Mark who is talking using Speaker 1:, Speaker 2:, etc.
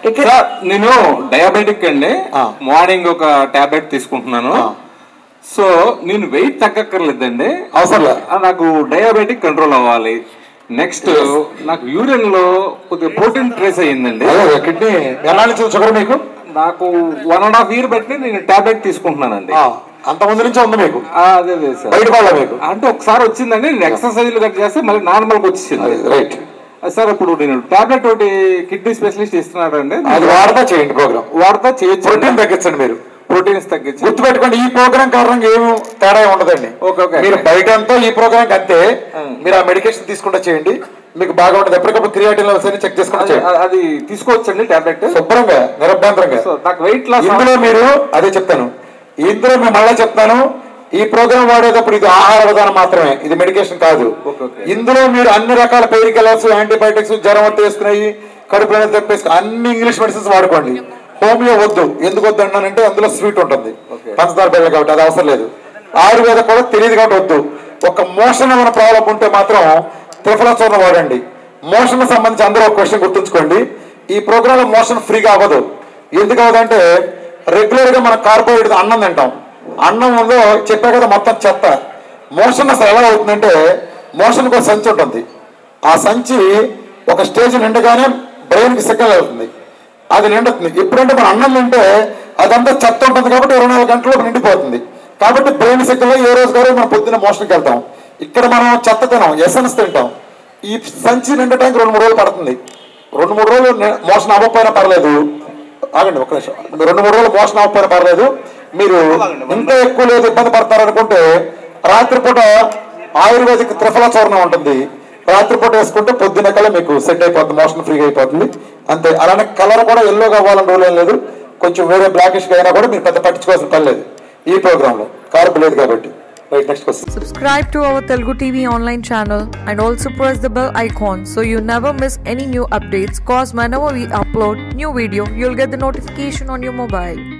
Speaker 1: Sir నేను diabetic అండి
Speaker 2: ఆ.
Speaker 1: మార్నింగ్ ఒక టాబ్లెట్ తీసుకుంటున్నాను
Speaker 2: ఆ.
Speaker 1: సో నేను వెయిట్ తగ్గక్కర్లేదండి
Speaker 2: అవసరం లే.
Speaker 1: ఆ, నాకు డయాబెటిక్ కంట్రోల్ అవ్వాలి నెక్స్ట్ నాకు యూరిన్ లో కొద్దిగా ప్రోటీన్ ట్రేస్ అయ్యిందండి
Speaker 2: అదే కిడ్నీ ఎన్నాళ్ళ నుంచి షుగర్ మీకు
Speaker 1: నాకు వన్ అండ్ హాఫ్ ఇయర్ బట్టి నేను టాబ్లెట్ తీసుకుంటున్నానండి
Speaker 2: ఆ, అంత ముందు నుంచి ఉంది మీకు
Speaker 1: ఆ, అదే అదే సార్
Speaker 2: బయట వాళ్ళ మీకు
Speaker 1: అంటే ఒకసారి వచ్చిందండి నేను ఎక్సర్సైజ్ కట్ చేస్తే మళ్ళీ నార్మల్ గా వచ్చేసింది
Speaker 2: రైట్
Speaker 1: సార్ ఇప్పుడు నేను టాబ్లెట్ ఒకటి కిడ్నీ స్పెషలిస్ట్ ఇస్తున్నాడు అండి
Speaker 2: అది వాడతా చేయండి ప్రోగ్రామ్
Speaker 1: వాడతా చేయొచ్చు
Speaker 2: ప్రోటీన్ తగ్గించండి మీరు
Speaker 1: ప్రోటీన్స్ తగ్గించి
Speaker 2: గుర్తుపెట్టుకోండి ఈ ప్రోగ్రామ్ కారణంగా ఏమి తేడా ఉండదండి
Speaker 1: ఓకే, ఓకే.
Speaker 2: మీరు బయట అంతా ఈ ప్రోగ్రామ్ అంతే మీరు ఆ మెడికేషన్ తీసుకుంటా చేయండి మీకు బాగా ఉంటుంది ఎప్పటికప్పుడు క్రియాటిన్ లెవెల్స్ అని చెక్ చేసుకుంటా
Speaker 1: అది-
Speaker 2: చేయండి
Speaker 1: అది తీసుకోవచ్చండి టాబ్లెట్
Speaker 2: శుభ్రంగా నిరభ్యంతరంగా
Speaker 1: సో నాకు వెయిట్ లాస్
Speaker 2: ఇందులో మీరు అదే చెప్తాను ఇందులో మేము మళ్ళీ చెప్తాను ఈ ప్రోగ్రామ్ వాడేటప్పుడు ఇది ఆహార విధానం మాత్రమే ఇది మెడికేషన్ కాదు
Speaker 1: ఓకే, ఓకే.
Speaker 2: ఇందులో మీరు అన్ని రకాల పెయిన్ కిల్లర్స్ యాంటీబయాటిక్స్ జ్వరం వచ్చి వేసుకున్నాయి కడుపులో తెప్పేసుకుని అన్ని ఇంగ్లీష్ మెడిసిన్స్ వాడుకోండి హోమియో వద్దు ఎందుకు వద్దు అన్నానంటే అందులో స్వీట్ ఉంటుంది
Speaker 1: ఓకే.
Speaker 2: పంచదార బెల్ల కాబట్టి అది అవసరం లేదు ఆయుర్వేద కూడా తెలియదు కాబట్టి వద్దు ఒక మోషన్ ఏమైనా ప్రాబ్లం ఉంటే మాత్రం త్రిఫల చూర్ణ వాడండి మోషన్ సంబంధించి అందరూ ఒక క్వశ్చన్ గుర్తుంచుకోండి ఈ ప్రోగ్రామ్ లో మోషన్ ఫ్రీగా అవ్వదు ఎందుకు అవ్వదంటే రెగ్యులర్ గా మనం కార్బోహైడ్రేట్ అన్నం తింటాం అన్నం ఉందో చెప్పే కదా మొత్తం చెత్త మోషన్ అసలు ఎలా అవుతుందంటే మోషన్ ఒక సంచి ఉంటుంది ఆ సంచి ఒక స్టేజ్ నిండగానే బ్రెయిన్ కి సిగ్నల్ అవుతుంది అది నిండుతుంది ఎప్పుడంటే మనం అన్నం తింటే అదంతా చెత్త ఉంటుంది కాబట్టి ఇరవై నాలుగు గంటల్లో నిండిపోతుంది కాబట్టి బ్రెయిన్ సిగ్నల్ ఏ రోజు గారు మనం పొద్దున్న మోషన్కి వెళ్తాం ఇక్కడ మనం చెత్త తినాం ఎసెన్స్ తింటాం ఈ సంచి నిండటానికి రెండు మూడు రోజులు పడుతుంది రెండు మూడు రోజులు ని- మోషన్ అవ్వకపోయినా పర్లేదు ఆగండి ఒక నిమిషం రెండు మూడు రోజులు మోషన్ అవ్వకపోయినా పర్లేదు మీరు ఇంకా ఎక్కువ లేదు ఇబ్బంది పడతారు అనుకుంటే రాత్రిపూట ఆయుర్వేదిక్ త్రిఫల చూర్ణం ఉంటుంది రాత్రిపూట వేసుకుంటే పొద్దున్న కల్లా మీకు సెట్ అయిపోతుంది మోషన్ ఫ్రీగా అయిపోతుంది అంతే అలానే కలర్ కూడా ఎల్లోగా అవ్వాలని రూల్ ఏం లేదు కొంచెం వేరే బ్లాకిష్ అయినా కూడా మీరు పెద్ద పట్టించుకోవాల్సిన పని లేదు ఈ ప్రోగ్రామ్ లో కార్పు లేదు కాబట్టి right next question
Speaker 3: Subscribe to our Telugu TV online channel and also press the bell icon so you never miss any new updates. Cause whenever we upload new video, you'll get the notification on your mobile.